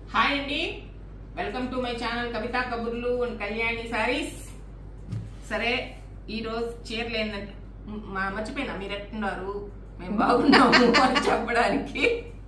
Hi అండి welcome to my channel Kavitha కబుర్లు and Kalyani saris సరే ఈ రోజు చీరలు ఏంటంటే మ్, మా మర్చిపోయినా మీరు ఎట్టున్నారు మేము బాగున్నాము అని చెప్పడానికి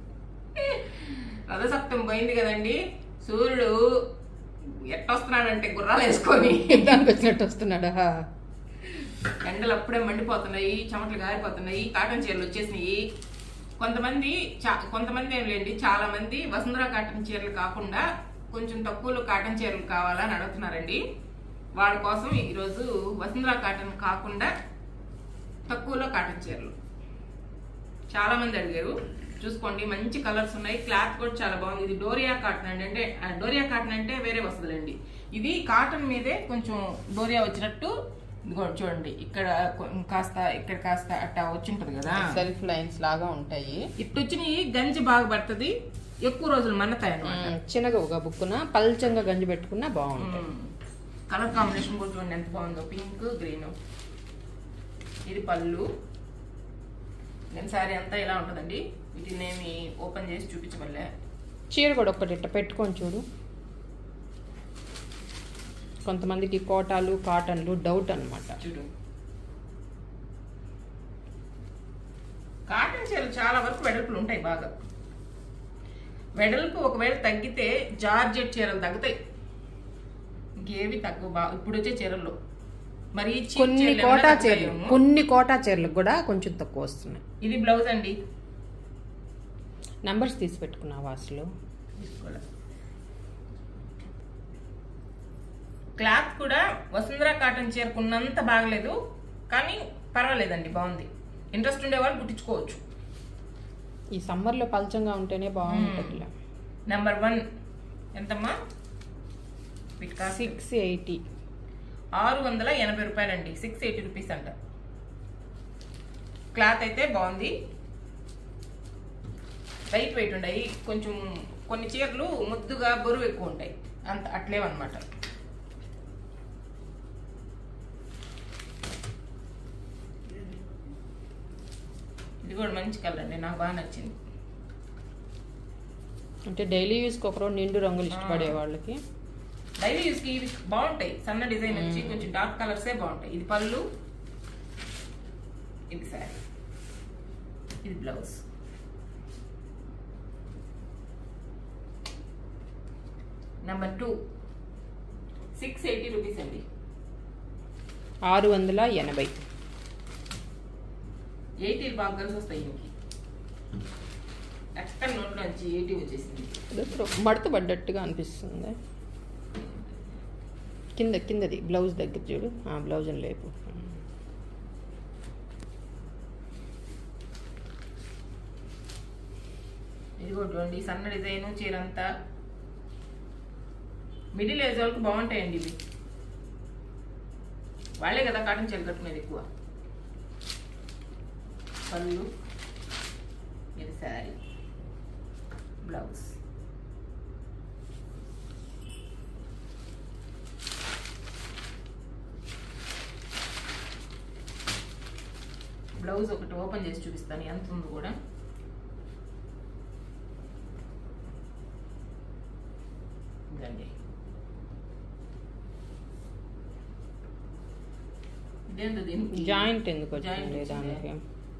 రథసప్తం పోయింది కదండి సూర్యుడు ఎట్టొస్తున్నాడంటే గుర్రాలు వేసుకొని యుద్ధానికి వచ్చినట్టు వస్తున్నాడా ఎండలు అప్పుడే మండిపోతున్నాయి చెమటలు గారిపోతున్నాయి కాటన్ చీరలు వచ్చేసినాయి కొంతమంది చా- కొంతమంది ఏం లేండి చాలా మంది వసుంధర కాటన్ చీరలు కాకుండా కొంచెం తక్కువలో కాటన్ చీరలు కావాలని అడుగుతున్నారండి వాళ్ళ కోసం ఈరోజు వసుంధర కాటన్ కాకుండా తక్కువలో కాటన్ చీరలు చాలా మంది అడిగారు చూసుకోండి మంచి కలర్స్ ఉన్నాయి క్లాత్ కూడా చాలా బాగుంది ఇది డోరియా కాటన్ అండి అంటే ఆ, డోరియా కాటన్ అంటే వేరే వస్తుందండి ఇది కాటన్ మీదే కొంచెం డోరియా వచ్చినట్టు ఇదిగో చూడండి ఇక్కడ కొ- కాస్త ఇక్కడ కాస్త అట్టా వచ్చింటది కదా సెల్ఫ్ లైన్స్ లాగా ఉంటాయి ఇట్టు వచ్చినాయి గంజి బాగా పడుతుంది ఎక్కువ రోజులు మన్నతాయి అనమాట మ్మ్. చిన్నగా ఒక బుక్కున పల్చంగా గంజి పెట్టుకున్నా బాగుంటాయి కలర్ కాంబినేషన్ కూడా చూడండి ఎంత బాగుందో పింక్ గ్రీన్ ఇది పళ్ళు నేను సారీ అంతా ఇలా ఉంటుందండి వీటిని ఏమి ఓపెన్ చేసి చూపించవల్లే చీర కూడా ఒకటి ఇట్ట పెట్టుకొని చూడు కొంతమందికి కోటాలు కాటన్లు డౌట్ అన్నమాట చూడు కాటన్ చీరలు చాలా వరకు వెడల్పులు ఉంటాయి బాగా వెడల్పు ఒకవేళ తగ్గితే జార్జెట్ చీరలు తగ్గుతాయి ఇంకేవి తక్కువ బాగా ఇప్పుడు వచ్చే చీరల్లో మరి cheap కొన్ని చీరలు కోటా ఏమైనా చీరలు తగ్గుతాయేమో. కొన్ని కోటా చీరలకు కూడా కొంచెం తక్కువ వస్తున్నాయి ఇది బ్లౌజ్ అండి నంబర్స్ తీసి పెట్టుకున్నావా అసలు తీసుకోలే. క్లాత్ కూడా వసుంధర కాటన్ చీరకున్నంత బాగలేదు కానీ పర్వాలేదండి బాగుంది ఇంట్రెస్ట్ ఉండేవాళ్ళు కుట్టించుకోవచ్చు ఈ సమ్మర్లో పల్చంగా ఉంటేనే బాగుంటుంది నెంబర్ వన్ ఎంతమ్మా వీటి కాస్ట్ సిక్స్ ఎయిటీ ఆరు వందల ఎనభై రూపాయలండి సిక్స్ ఎయిటీ రూపీస్ అంట క్లాత్ అయితే బాగుంది లైట్ వెయిట్ ఉన్నాయి కొంచెం కొన్ని చీరలు ముద్దుగా బరువు ఎక్కువ ఉంటాయి అంత అట్లేవన్నమాట ఇది కూడా మంచి కలర్ అండి నాకు బాగా నచ్చింది అంటే డైలీ యూస్కి ఒకరో నిండు రంగులు ఇష్టపడే వాళ్ళకి డైలీ యూస్కి ఇవి బాగుంటాయి సన్న డిజైన్ వచ్చి కొంచెం డార్క్ కలర్సే బాగుంటాయి ఇది పళ్ళు ఇది శారీ ఇది blouse number two six eighty rupees అండి ఆరు వందల ఎనభై ఎయిటీ బాగా కలిసి వస్తాయి ఇంకి ఎక్కడ నోట్లోంచి ఎయిటీ వచ్చేసింది అదే మడత పడ్డట్టుగా అనిపిస్తుంది కింద కిందది బ్లౌజ్ దగ్గర చూడు ఆ బ్లౌజ్ అని లేపు ఇది కూడా చూడండి సన్న డిజైన్ చీరంతా మిడిల్ ఏజ్ వాళ్ళకి బాగుంటాయండి ఇవి వాళ్ళే కదా కాటన్ చీర కట్టుకునేది ఎక్కువ పళ్ళు ఇది శారీ బ్లౌజ్ బ్లౌజ్ ఒకటి ఓపెన్ చేసి చూపిస్తాను ఎంత ఉంది కూడా ఇదండి ఇదేంటో దీనికి జాయింట్ ఎందుకు జాయింట్ వచ్చింది వచ్చిందే. దానికి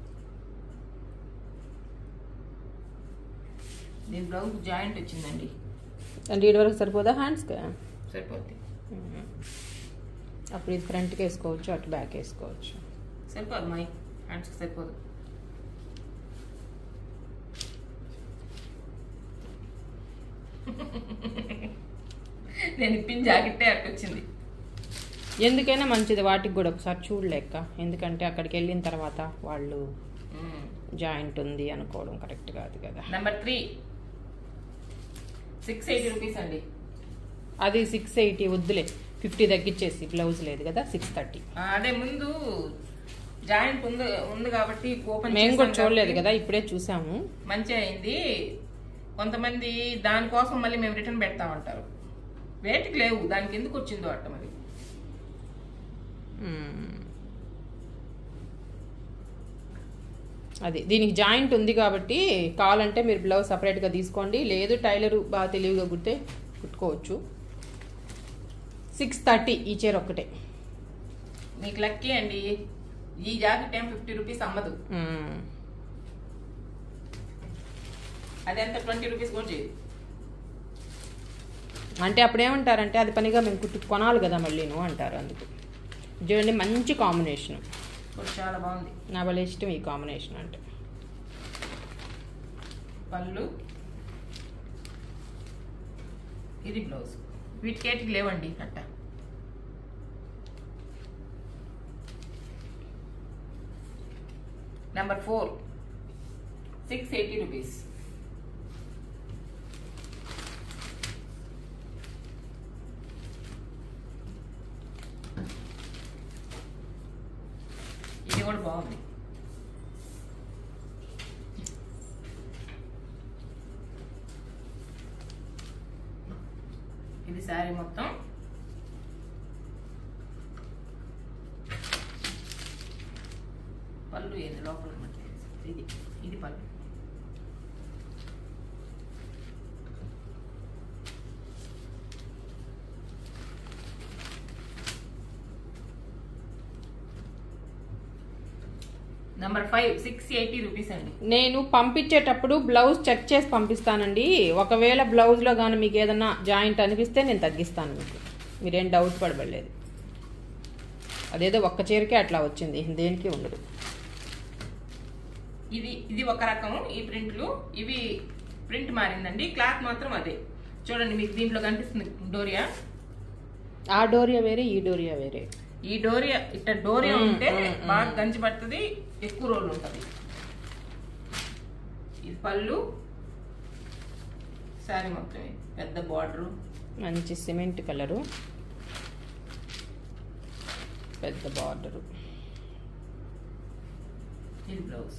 దీని బ్లౌజ్ జాయింట్ వచ్చిందండి అంటే ఇటు వరకు సరిపోదా హ్యాండ్స్కి సరిపోద్ది అప్పుడు ఇది ఫ్రంట్కి వేసుకోవచ్చు అటు బ్యాక్ వేసుకోవచ్చు సరిపోదు మై హ్యాండ్స్కి సరిపోదు నేను ఇప్పిన జాకెట్టే అట్టు వచ్చింది ఎందుకైనా మంచిది వాటికి కూడా ఒకసారి చూడలేక ఎందుకంటే అక్కడికి వెళ్ళిన తర్వాత వాళ్ళు జాయింట్ ఉంది అనుకోవడం కరెక్ట్ కాదు కదా number three six eighty rupees అండి అది సిక్స్ ఎయిటీ వద్దులే ఫిఫ్టీ తగ్గించేసి బ్లౌజ్ లేదు కదా సిక్స్ థర్టీ ఆ, అదే ముందు జాయింట్ ఉంది ఉంది కాబట్టి ఓపెన్ మేము కూడా చూడలేదు కదా ఇప్పుడే చూసాము మంచి అయింది కొంతమంది దానికోసం మళ్ళీ మేము రిటర్న్ పెడతామంటారు వేటికి లేవు దానికి ఎందుకు వచ్చిందో అట్ట మరి మ్మ్. అది దీనికి జాయింట్ ఉంది కాబట్టి కావాలంటే మీరు బ్లౌజ్ సపరేట్గా తీసుకోండి లేదు టైలర్ బాగా తెలివిగా కుడితే కుట్టుకోవచ్చు సిక్స్ థర్టీ ఈ చీర ఒక్కటే మీకు లక్కీ అండి ఈ జాకెట్ ఏం ఫిఫ్టీ రూపీస్ అమ్మదు మ్మ్. అది ఎంత ట్వంటీ రూపీస్ కూడా చేయదు అంటే అప్పుడు ఏమంటారంటే అది పనిగా మేము కుట్టు కొనాలి కదా మళ్ళీ నువ్వు అంటారు అందుకు చూడండి మంచి కాంబినేషన్ కూడా చాలా బాగుంది నా భలే ఇష్టం ఈ కాంబినేషన్ అంటే పళ్ళు ఇది బ్లౌజ్ వీటికేటికి లేవండి అట్ట number four six eighty rupees ఇది కూడా బాగుంది ఇది శారీ మొత్తం పళ్ళు ఏది లోపల ఉన్నట్టు. ఇది ఇది పళ్ళు number five six eighty rupees అండి నేను పంపించేటప్పుడు బ్లౌజ్ చెక్ చేసి పంపిస్తానండి ఒకవేళ బ్లౌజ్లో కానీ మీకు ఏదైనా జాయింట్ అనిపిస్తే నేను తగ్గిస్తాను మీకు మీరేం డౌట్ పడబడలేదు అదేదో ఒక్క చీరకే అట్లా వచ్చింది దేనికి ఉండదు ఇది ఇది ఒక రకం ఈ ప్రింట్లు ఇవి ప్రింట్ మారిందండి క్లాత్ మాత్రం అదే చూడండి మీకు దీంట్లో కనిపిస్తుంది డోరియా ఆ డోరియా వేరే ఈ డోరియా వేరే ఈ డోరియా ఇట్ట డోరియా మ్మ్, ఉంటే మ్మ్, బాగా గంజి పడుతుంది ఎక్కువ రోజులు ఉంటుంది ఇది పళ్ళు శారీ మొత్తం ఇది. పెద్ద బార్డరు మంచి సిమెంట్ కలరు పెద్ద బార్డరు ఇది బ్లౌజ్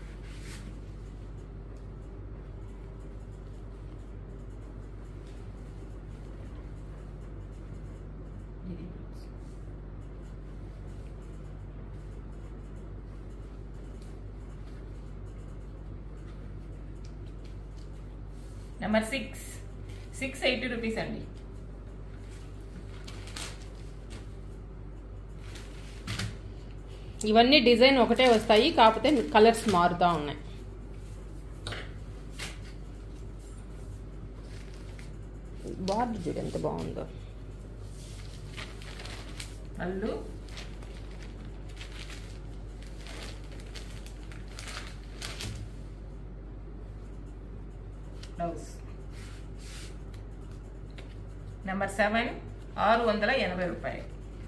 ఇది blouse number six six eighty rupees అండి ఇవన్నీ డిజైన్ ఒకటే వస్తాయి కాకపోతే కలర్స్ మారుతూ ఉన్నాయి బార్డర్ చూడు ఎంత బాగుందో పళ్ళు బ్లౌజ్ నెంబర్ సెవెన్ ఆరు వందల ఎనభై రూపాయలు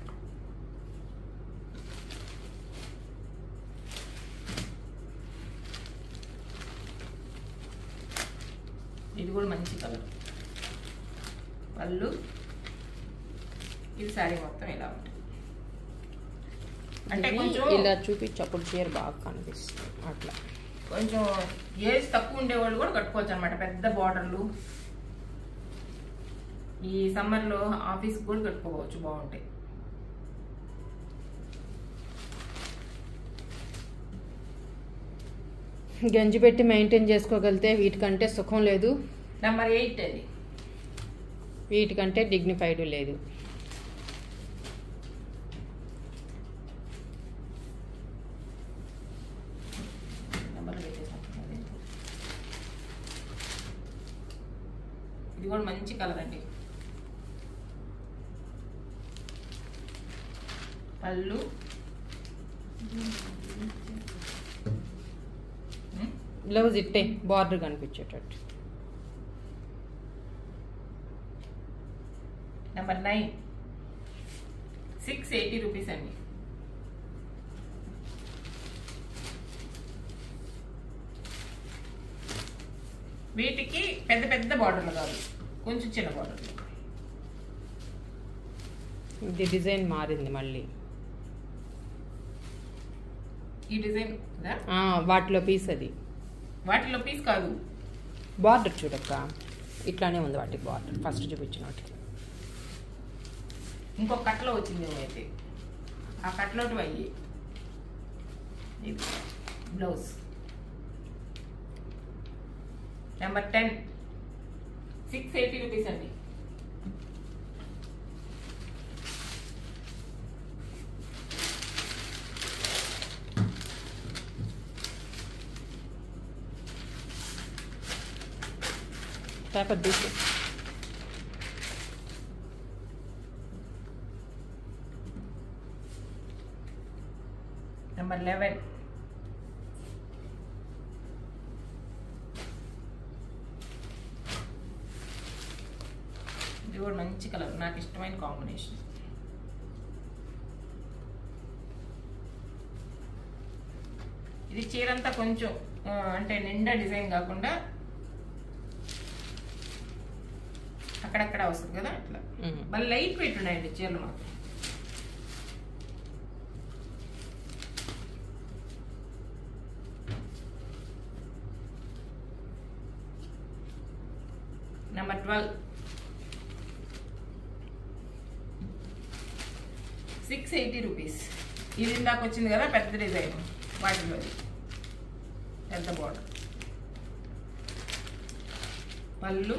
ఇది కూడా మంచి కలర్ పళ్ళు ఇది శారీ మొత్తం ఇలా ఉంటుంది అంటే ఇవి కొంచెం ఇలా చూపించి అప్పుడు చీర బాగా కనిపిస్తుంది అట్లా కొంచెం ఏజ్ తక్కువ ఉండేవాళ్ళు కూడా కట్టుకోవచ్చు అనమాట పెద్ద బార్డర్లు ఈ సమ్మర్లో ఆఫీస్ కూడా కట్టుకోవచ్చు బాగుంటాయి గంజి పెట్టి మెయింటైన్ చేసుకోగలిగితే వీటికంటే సుఖం లేదు నెంబర్ ఎయిట్ అది వీటికంటే డిగ్నిఫైడ్ లేదు నెంబర్లు పెట్టేసాం ఇది కూడా మంచి కలర్ అండి పళ్ళు ఉమ్, బ్లౌజ్ ఇట్టే బార్డర్ కనిపించేటట్టు number nine six eighty rupees అండి వీటికి పెద్ద పెద్ద బార్డర్లు కాదు కొంచెం చిన్న బార్డర్లు ఇది డిజైన్ మారింది మళ్ళీ ఈ డిజైన్ కదా ఆ, వాటిలో పీస్ అది వాటిలో పీస్ కాదు బార్డర్ చూడక్క ఇట్లానే ఉంది వాటికి బార్డర్ ఫస్ట్ చూపించిన వాటికి ఇంకొక కట్టలో వచ్చింది అయితే ఆ కట్టలోటి అయ్యి ఇది blouse number ten six eighty rupees అండి పేపర్ తీసి నెంబర్ లెవెన్ ఇది కూడా మంచి కలర్ నాకు ఇష్టమైన కాంబినేషన్ ఇది చీరంతా కొంచెం ఆ, అంటే నిండా డిజైన్ కాకుండా అక్కడక్కడ వస్తుంది కదా అట్లా మ్మ్. మళ్ళీ లైట్ వెయిట్ ఉన్నాయండి చీరలు మాత్రం number twelve six eighty rupees ఇది ఇందాక వచ్చింది కదా పెద్ద డిజైన్ వాటిలో పెద్ద బోర్డర్ పళ్ళు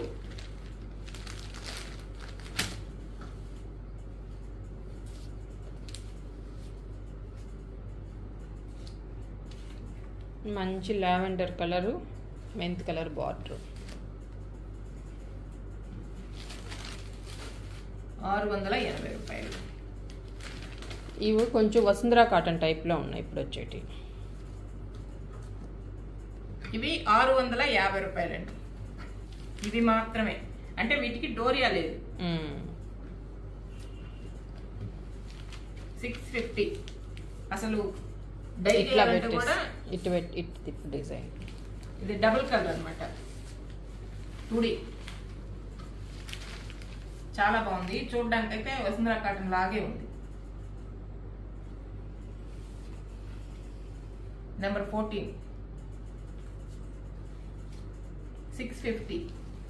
మంచి lavender colour mint colour border ఆరు వందల ఎనభై రూపాయలు ఇవి కొంచెం వసుంధరా కాటన్ టైప్లో ఉన్నాయి ఇప్పుడు వచ్చేటి ఇవి ఆరు వందల యాభై రూపాయలండి ఇవి మాత్రమే అంటే వీటికి డోరియా లేదు మ్మ్. సిక్స్ ఫిఫ్టీ అసలు డైలీ ఇట్లా అంటే పెట్టేసి కూడా ఇటు పెట్టి ఇటు తిప్పు డిజైన్ ఇది డబుల్ కలర్ అనమాట టుడి చాలా బాగుంది చూడడానికి అయితే వసుంధరా కాటన్ లాగే ఉంది నెంబర్ ఫోర్టీన్ సిక్స్ ఫిఫ్టీ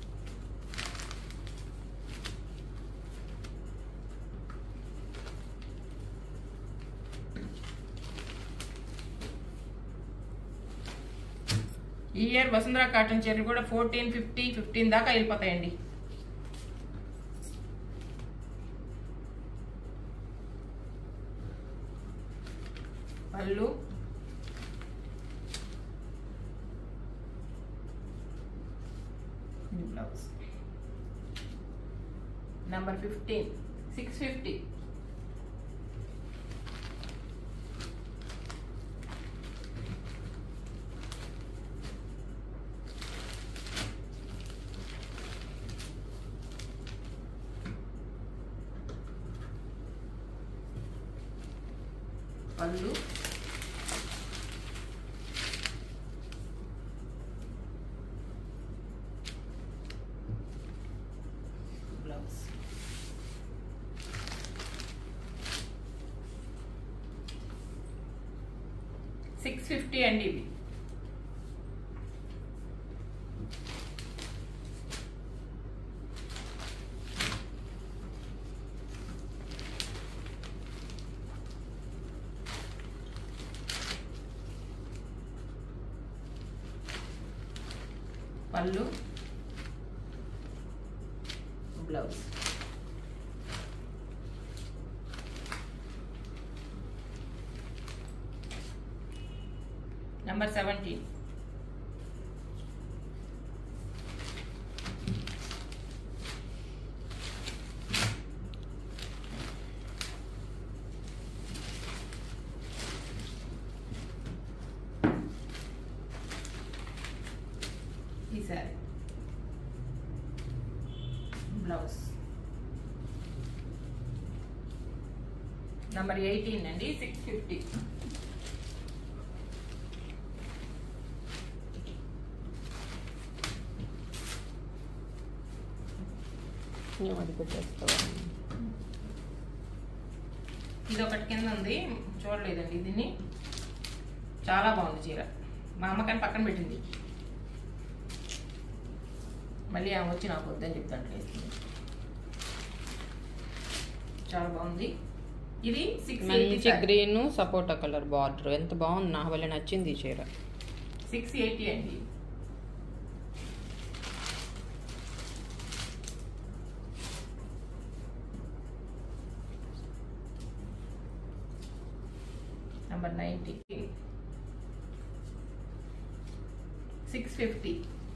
ఈ ఇయర్ వసుంధరా కాటన్ చీరలు కూడా ఫోర్టీన్ ఫిఫ్టీ ఫిఫ్టీన్ దాకా వెళ్ళిపోతాయండి పళ్ళు blouse number fifteen six fifty పళ్ళు బ్లౌజ్ సిక్స్ ఫిఫ్టీ అండి ఇవి పళ్ళు బ్లౌజ్ నెంబర్ సెవెంటీన్ ఈ సారీ బ్లౌజ్ నంబర్ ఎయిటీన్ అండి సిక్స్ ఫిఫ్టీ నువ్వు అది పెట్టేస్తావా ఇది ఒకటి కింద ఉంది చూడలేదండి దీన్ని చాలా బాగుంది చీర మా అమ్మకాన్ని పక్కన పెట్టింది మళ్ళీ ఆమె వచ్చి నాకు వద్దని చెప్తాను వేస్తుంది చాలా బాగుంది ఇది సిక్స్ మంచి గ్రీన్ సపోటా కలర్ బార్డర్ ఎంత బాగుంది నాకు వల్ల నచ్చింది ఈ చీర సిక్స్ ఎయిటీ అండి నెంబర్ నైంటీ సిక్స్ ఫిఫ్టీ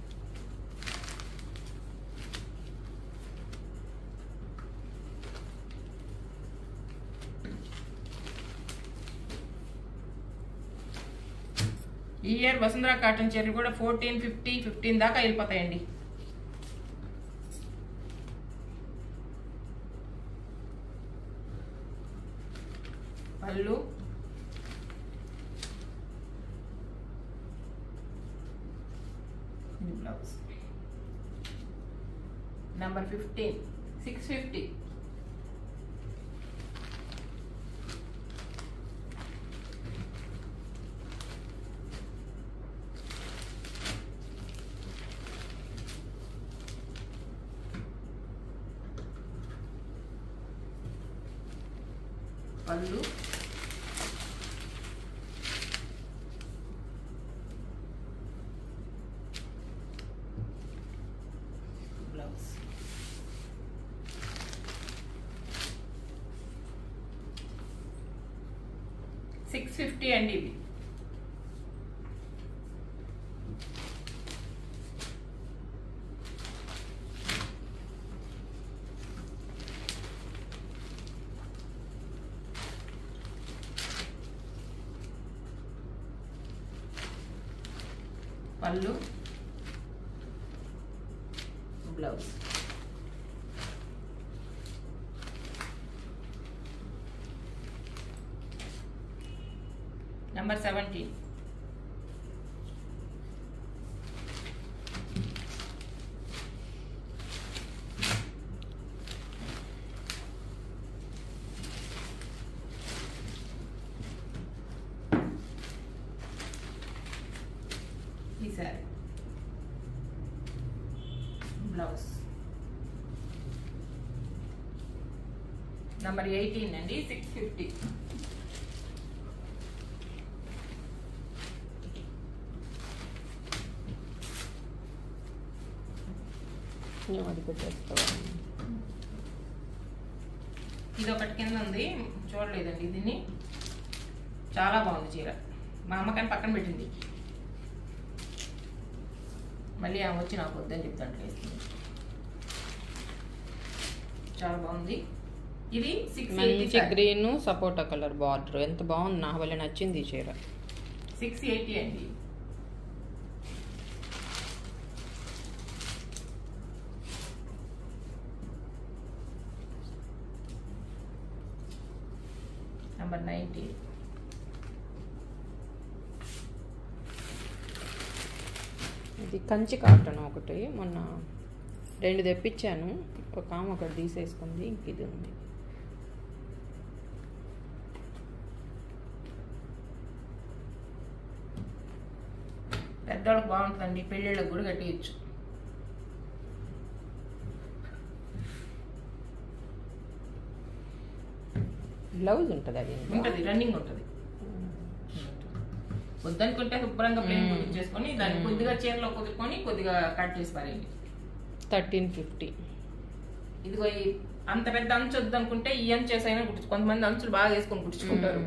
ఈ ఇయర్ వసుంధర కాటన్ చీరలు కూడా ఫోర్టీన్ ఫిఫ్టీ ఫిఫ్టీన్ దాకా వెళ్ళిపోతాయండి పళ్ళు ఇది blouse number fifteen six fifty పళ్ళు బ్లౌజ్ సిక్స్ ఫిఫ్టీ అండి ఇవి పళ్ళు బ్లౌజ్ నెంబర్ సెవెంటీన్ ఈ సారీ బ్లౌజ్ నంబర్ ఎయిటీన్ అండి సిక్స్ ఫిఫ్టీ నేను అది పెట్టేస్తావా ఇది ఒకటి కింద ఉంది చూడలేదండి దీన్ని చాలా బాగుంది చీర మా అమ్మకాన్ని పక్కన పెట్టింది మళ్ళీ ఆమె వచ్చి నాకు వద్దని చెప్తాను వేస్తుంది చాలా బాగుంది ఇది సిక్స్ మంచి గ్రీన్ సపోటా కలర్ బార్డర్ ఎంత బాగుంది నాకు వల్ల నచ్చింది ఈ చీర సిక్స్ ఎయిటీ అండి నంబర్ నైంటీ ఇది కంచి కాటన్ ఒకటి మొన్న రెండు తెప్పించాను ఒక ఆమె ఒకటి తీసేసుకుంది ఇంక ఇది ఉంది పెద్దవాళ్ళకి బాగుంటుందండి పెళ్ళిళ్ళకి కూడా కట్టియచ్చు బ్లౌజ్ ఉంటుంది అది ఉంటుంది రన్నింగ్ ఉంటుంది వద్దనుకుంటే శుభ్రంగా ప్లేన్ మ్మ్. కుట్టించేసుకొని దాన్ని మ్మ్. కొద్దిగా చీరలో కుదురుకొని కొద్దిగా కట్ చేసి పారేయండి థర్టీన్ ఫిఫ్టీ ఇదిగో ఈ అంత పెద్ద అంచు వద్దు అనుకుంటే ఈ అంచు వేసైనా కుట్టించు కొంతమంది అంచులు బాగా వేసుకొని కుట్టించుకుంటారు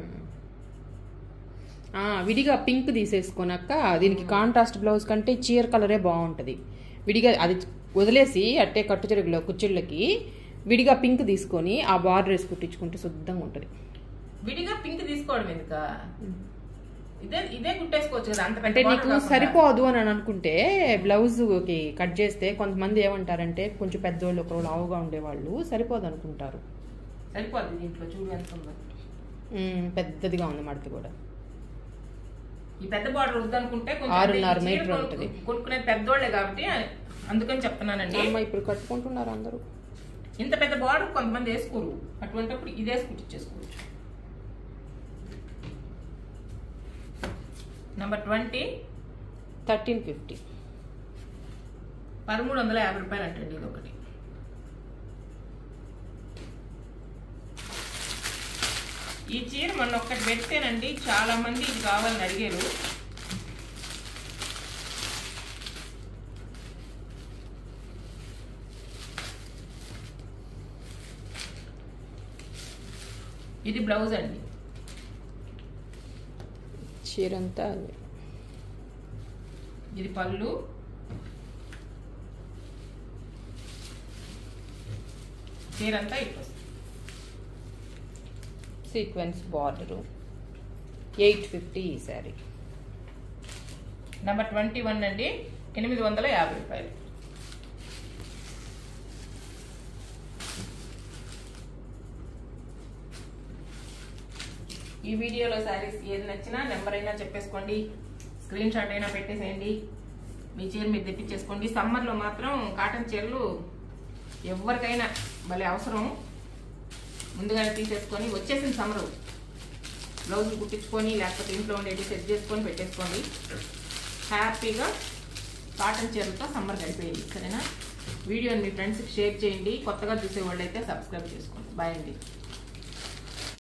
విడిగా పింక్ తీసేసుకున్నాక దీనికి కాంట్రాస్ట్ బ్లౌజ్ కంటే చీర కలరే బాగుంటుంది విడిగా అది వదిలేసి అట్టే కట్టు చెరుగులో కుచ్చిళ్ళకి విడిగా పింక్ తీసుకొని ఆ బార్డర్ వేసి కుట్టించుకుంటే శుద్ధంగా ఉంటుంది విడిగా పింక్ తీసుకోవడం ఎందుక ఇదే ఇదే కుట్టేసుకోవచ్చు కదా అంత పెద్ద అంటే border నీకు కాకుండా. సరిపోదు అని అనుకుంటే బ్లౌజ్కి కట్ చేస్తే కొంతమంది ఏమంటారంటే కొంచెం పెద్దోళ్ళు ఒకరు లావుగా ఉండేవాళ్ళు సరిపోదు అనుకుంటారు సరిపోద్ది దీంట్లో చూడు ఎంత ఉందో ఉమ్, పెద్దదిగా ఉంది మడత కూడా ఈ పెద్ద బార్డర్ వద్దనుకుంటే కొంచెం ఆరున్నర అంటే ఈ చీర మీటర్ కొను- ఉంటది. కొనుక్కునేది పెద్దోళ్ళే కాబట్టి అందుకని చెప్తున్నానండి అమ్మ ఇప్పుడు కట్టుకుంటున్నారు అందరూ ఇంత పెద్ద బార్డర్ కొంతమంది వేసుకోరు అటువంటిప్పుడు ఇది వేసి కుట్టించేసుకోవచ్చు నెంబర్ ట్వంటీ థర్టీన్ ఫిఫ్టీ పదమూడు వందల యాభై రూపాయలు అంటండి ఇది ఒకటి ఈ చీర మొన్న ఒక్కటి పెడితేనండి చాలా మంది ఇది కావాలని అడిగారు ఇది బ్లౌజ్ అండి చీర అంతా అదే ఇది పళ్ళు చీర అంతా ఇటు వస్తుంది సీక్వెన్స్ బార్డరు ఎయిట్ ఫిఫ్టీ ఈ శారీ నెంబర్ ట్వంటీ వన్ అండి ఎనిమిది వందల యాభై రూపాయలు ఈ వీడియోలో శారీస్ ఏది నచ్చినా నెంబర్ అయినా చెప్పేసుకోండి స్క్రీన్ షాట్ అయినా పెట్టేసేయండి మీ చీర మీరు తెప్పించేసుకోండి సమ్మర్లో మాత్రం కాటన్ చీరలు ఎవరికైనా భలే అవసరం ముందుగానే తీసేసుకొని వచ్చేసిన సమ్మరు బ్లౌజులు కుట్టించుకొని లేకపోతే ఇంట్లో ఉండేది సెట్ చేసుకొని పెట్టేసుకోండి హ్యాపీగా కాటన్ చీరలతో సమ్మర్ గడిపేయండి సరేనా వీడియోని మీ ఫ్రెండ్స్కి షేర్ చేయండి కొత్తగా చూసేవాళ్ళు అయితే సబ్స్క్రైబ్ చేసుకోండి బాయ్ అండి